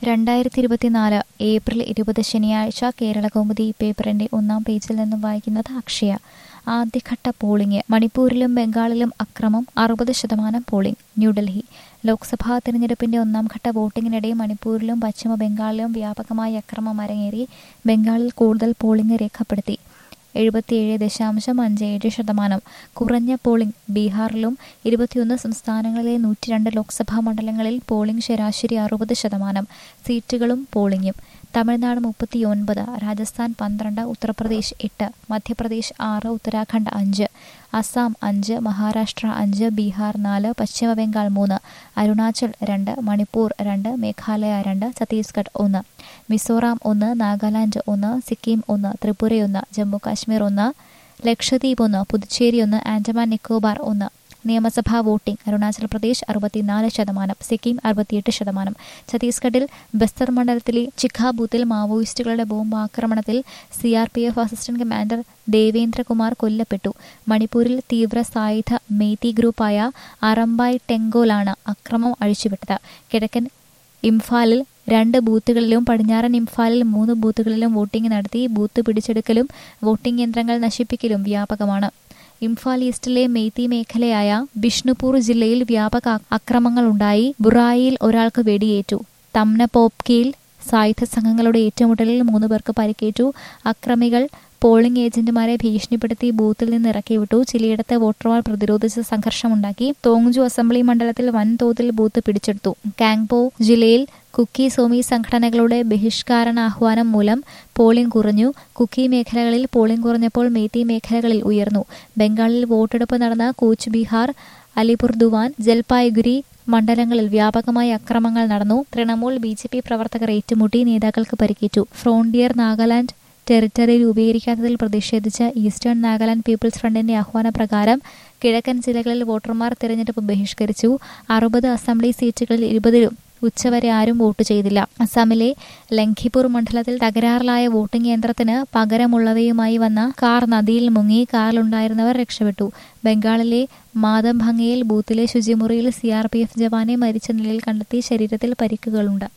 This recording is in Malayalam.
രണ്ടായിരത്തി ഇരുപത്തിനാല് ഏപ്രിൽ ഇരുപത് ശനിയാഴ്ച കേരളകൗമുദി പേപ്പറിന്റെ ഒന്നാം പേജിൽ നിന്നും വായിക്കുന്നത് അക്ഷയ ആദ്യഘട്ട പോളിംഗ് മണിപ്പൂരിലും ബംഗാളിലും അക്രമം അറുപത് ശതമാനം പോളിംഗ് ന്യൂഡൽഹി ലോക്സഭാ തെരഞ്ഞെടുപ്പിന്റെ ഒന്നാം ഘട്ട വോട്ടിംഗിനിടെ മണിപ്പൂരിലും പശ്ചിമ ബംഗാളിലും വ്യാപകമായ അക്രമം അരങ്ങേറി ബംഗാളിൽ കൂടുതൽ പോളിംഗ് രേഖപ്പെടുത്തി എഴുപത്തിയേഴ് ദശാംശം അഞ്ച് ഏഴ് ശതമാനം കുറഞ്ഞ പോളിംഗ് ബീഹാറിലും ഇരുപത്തിയൊന്ന് സംസ്ഥാനങ്ങളിലെ നൂറ്റിരണ്ട് ലോക്സഭാ മണ്ഡലങ്ങളിൽ പോളിംഗ് ശരാശരി അറുപത് ശതമാനം സീറ്റുകളും പോളിംഗും തമിഴ്നാട് മുപ്പത്തിയൊൻപത് രാജസ്ഥാൻ പന്ത്രണ്ട് ഉത്തർപ്രദേശ് എട്ട് മധ്യപ്രദേശ് ആറ് ഉത്തരാഖണ്ഡ് അഞ്ച് അസം അഞ്ച് മഹാരാഷ്ട്ര അഞ്ച് ബീഹാർ നാല് പശ്ചിമ ബംഗാൾ മൂന്ന് അരുണാചൽ രണ്ട് മണിപ്പൂർ രണ്ട് മേഘാലയ രണ്ട് ഛത്തീസ്ഗഡ് ഒന്ന് മിസോറാം ഒന്ന് നാഗാലാൻഡ് ഒന്ന് സിക്കിം ഒന്ന് ത്രിപുരയൊന്ന് ജമ്മു കാശ്മീർ ഒന്ന് ലക്ഷദ്വീപ് ഒന്ന് പുതുച്ചേരി ഒന്ന് ആൻഡമാൻ നിക്കോബാർ ഒന്ന് നിയമസഭാ വോട്ടിംഗ് അരുണാചൽ പ്രദേശ് അറുപത്തിനാല് ശതമാനം സിക്കിം അറുപത്തിയെട്ട് ശതമാനം ഛത്തീസ്ഗഡിൽ ബസ്തർ മണ്ഡലത്തിലെ ചിഖ ബൂത്തിൽ മാവോയിസ്റ്റുകളുടെ ബോംബാക്രമണത്തിൽ C R P F assistant commander Devendra Kumar കൊല്ലപ്പെട്ടു മണിപ്പൂരിൽ തീവ്ര സായുധ മെയ്തി ഗ്രൂപ്പായ അറംബായ് ടെങ്കോലാണ് അക്രമം അഴിച്ചുവിട്ടത് കിഴക്കൻ ഇംഫാലിൽ രണ്ട് ബൂത്തുകളിലും പടിഞ്ഞാറൻ ഇംഫാലിൽ മൂന്ന് ബൂത്തുകളിലും വോട്ടിംഗ് നടത്തി ബൂത്ത് പിടിച്ചെടുക്കലും വോട്ടിംഗ് യന്ത്രങ്ങൾ നശിപ്പിക്കലും വ്യാപകമാണ് ഇംഫാൽ ഈസ്റ്റിലെ മെയ്തി മേഖലയായ ബിഷ്ണുപൂർ ജില്ലയിൽ വ്യാപക അക്രമങ്ങളുണ്ടായി ബുറായിയിൽ ഒരാൾക്ക് വെടിയേറ്റു തമ്നപോപ്കയിൽ സായുധ സംഘങ്ങളുടെ ഏറ്റുമുട്ടലിൽ മൂന്ന് പേർക്ക് പരിക്കേറ്റു അക്രമികൾ പോളിംഗ് ഏജന്റുമാരെ ഭീഷണിപ്പെടുത്തി ബൂത്തിൽ നിന്ന് ഇറക്കിവിട്ടു ചിലയിടത്ത് വോട്ടർമാർ പ്രതിരോധിച്ച് സംഘർഷമുണ്ടാക്കി തോങ്ജു അസംബ്ലി മണ്ഡലത്തിൽ വൻതോതിൽ ബൂത്ത് പിടിച്ചെടുത്തു കാങ്പോ ജില്ലയിൽ കുക്കി സോമി സംഘടനകളുടെ ബഹിഷ്കാരണാഹ്വാനം മൂലം പോളിംഗ് കുറഞ്ഞു കുക്കി മേഖലകളിൽ പോളിംഗ് കുറഞ്ഞപ്പോൾ മേത്തി മേഖലകളിൽ ഉയർന്നു ബംഗാളിൽ വോട്ടെടുപ്പ് നടന്ന കൂച്ച് ബീഹാർ അലിപുർദുവാൻ ജൽപായ്ഗുരി മണ്ഡലങ്ങളിൽ വ്യാപകമായ അക്രമങ്ങൾ നടന്നു തൃണമൂൽ ബി ജെ പി പ്രവർത്തകർ ഏറ്റുമുട്ടി നേതാക്കൾക്ക് പരിക്കേറ്റു ഫ്രോണ്ടിയർ നാഗാലാൻഡ് ടെറിട്ടറി രൂപീകരിക്കാത്തതിൽ പ്രതിഷേധിച്ച് ഈസ്റ്റേൺ നാഗാലാൻഡ് പീപ്പിൾസ് ഫ്രണ്ടിന്റെ ആഹ്വാനപ്രകാരം കിഴക്കൻ ജില്ലകളിൽ വോട്ടർമാർ തിരഞ്ഞെടുപ്പ് ബഹിഷ്കരിച്ചു അറുപത് അസംബ്ലി സീറ്റുകളിൽ ഇരുപതിലും ഉച്ചവരെ ആരും വോട്ട് ചെയ്തില്ല അസാമിലെ ലംഘിപൂർ മണ്ഡലത്തിൽ തകരാറിലായ വോട്ടിംഗ് യന്ത്രത്തിന് പകരമുള്ളവയുമായി വന്ന കാർ നദിയിൽ മുങ്ങി കാറിലുണ്ടായിരുന്നവർ രക്ഷപ്പെട്ടു ബംഗാളിലെ മാതംഭംഗയിൽ ബൂത്തിലെ ശുചിമുറിയിൽ സിആർപിഎഫ് ജവാനെ മരിച്ച നിലയിൽ കണ്ടെത്തി ശരീരത്തിൽ പരിക്കുകളുണ്ട്